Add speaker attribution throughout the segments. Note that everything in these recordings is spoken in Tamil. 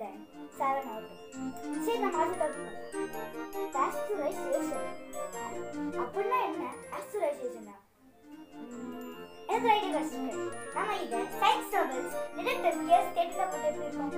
Speaker 1: டென் செவன் அவுட் சரி நம்ம அடுத்த டாபிக் பாஸ்டரைசேஷன் அப்படின்னா என்ன பாஸ்டரைசேஷனா எனக்கு ஐடியா கிடைச்சிருக்கு நம்ம இதை சயின்ஸ் டபுள்ஸ் டிடெக்டிவ் கேஸ் கேட்டு தான் போட்டு எப்படி இருக்கோம்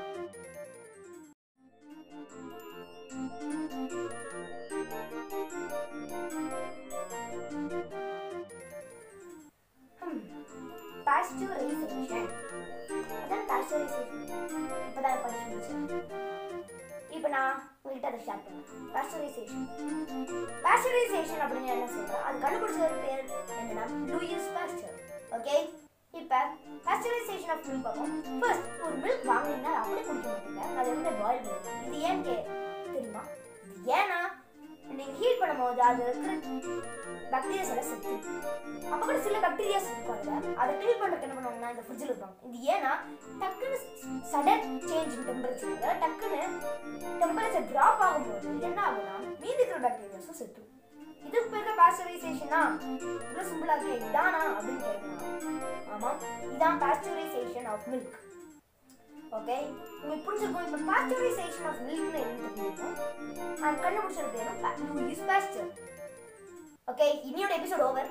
Speaker 1: பாஸ்டரைசேஷன் அதான் பாஸ்டரைசேஷன் இப்போதான் படிச்சு முடிச்சேன் இப்போ நான் உங்கள்கிட்ட அதை ஷேர் பண்ணேன் பாஸ்டரைசேஷன் பாஸ்டரைசேஷன் அப்படின்னு என்ன சொல்றேன் அது கண்டுபிடிச்ச ஒரு பேர் என்னன்னா லூயிஸ் பாஸ்டர் ஓகே இப்போ பாஸ்டரைசேஷன் ஆஃப் மில்க் பார்ப்போம் ஃபர்ஸ்ட் ஒரு மில்க் வாங்கினீங்கன்னா அதை அப்படியே குடிக்க மாட்டீங்க அதை வந்து பாயில் பண்ணுங்க இது ஏன் கே தெரியுமா இது ஏன்னா நீங்கள் ஹீட் பண்ணும்போது அது இருக்கிற பாக்டீரியாஸ் எல்லாம் செத்து அப்போ கூட சில பாக்டீரியாஸ் இருக்கும் அதில் அதை கிளீன் பண்ணுறதுக்கு என்ன பண்ணுவாங்கன்னா இந்த ஃப்ரிட்ஜில் இருப்பாங்க இது ஏன்னா டக்குன்னு சடன் சேஞ்ச் இன் டெம்பரேச்சர் டக்குன்னு டெம்பரேச்சர் டிராப் ஆகும்போது என்ன ஆகும்னா மீதி இருக்கிற பாக்டீரியாஸும் செத்துரும் இதுக்கு பேர் தான் பாஸ்டரைசேஷனா இவ்வளோ சிம்பிளாக இருக்கே இதானா அப்படின்னு கேட்கலாம் ஆமாம் இதான் பாஸ்டரைசேஷன் ஆஃப் மில்க் ஓகே உங்களுக்கு புரிஞ்சிருக்கும் இப்போ பாஸ்டரைசேஷன் ஆஃப் மில்க்னு என்ன தெரிஞ்சிருக்கும் அது கண்டுபிடிச்ச பேரும் லூயிஸ் பாஸ்டர் ஓகே இனியோட எபிசோட் ஓவர்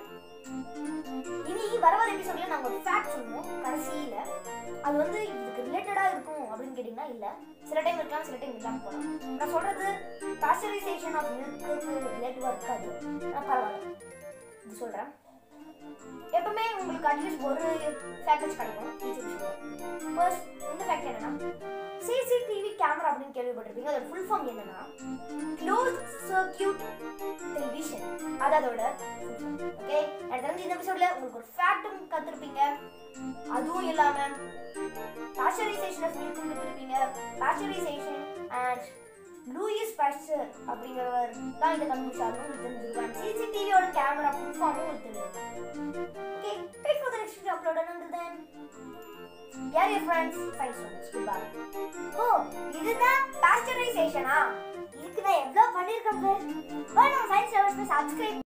Speaker 1: இனி வர வர எபிசோட்ல நாங்க ஒரு ஃபேக்ட் சொல்லுவோம் கடைசியில அது வந்து இதுக்கு ரிலேட்டடா இருக்கும் அப்படின்னு கேட்டீங்கன்னா இல்ல சில டைம் இருக்கலாம் சில டைம் இல்லாம போகலாம் நான் சொல்றது பாஸ்டரைசேஷன் ஆஃப் மில்க்கு ரிலேட்டிவா இருக்காது நான் பரவாயில்ல இது சொல்றேன் எப்பவுமே உங்களுக்கு அட்லீஸ்ட் ஒரு ஃபேக்டர்ஸ் கிடைக்கும் ஈச் எபிசோட் ஃபர்ஸ்ட் இந்த ஃபேக்ட் என்னன்னா சிசிடிவி கேமரா அப்படின்னு கேள்விப்பட்டிருப்பீங்க அதோட ஃபுல் ஃபார்ம் என்னன்னா க்ளோஸ் சர்க்கியூட் டெலிவிஷன் அது அதோட ஓகே எனக்கு தெரிஞ்ச இந்த எபிசோட்ல உங்களுக்கு ஒரு ஃபேக்டும் கத்துருப்பீங்க அதுவும் இல்லாம பாஸ்டரைசேஷன் ஆஃப் மில்க்கும் கத்துருப்பீங்க பாஸ்டரைசேஷன் அண்ட் லூயிஸ் பாஸ்டர் அப்படிங்கிறவர் தான் இதை கண்டுபிடிச்சாருன்னு உங்களுக்கு தெரிஞ்சிருக்கும் அண்ட் சிசிடிவியோட கேமரா ஃபுல் ஃபார்மும் உங்களுக்கு தெரியும் okay wait for the next video upload and then யார் your friends science students good bye ஓ இதுதான் பாஸ்டரைசேஷனா இதுக்கு நான் எவ்வளோ பண்ணியிருக்கேன் பாரு நம்ம சயின்ஸ் லவர்ஸ் சப்ஸ்கிரைப்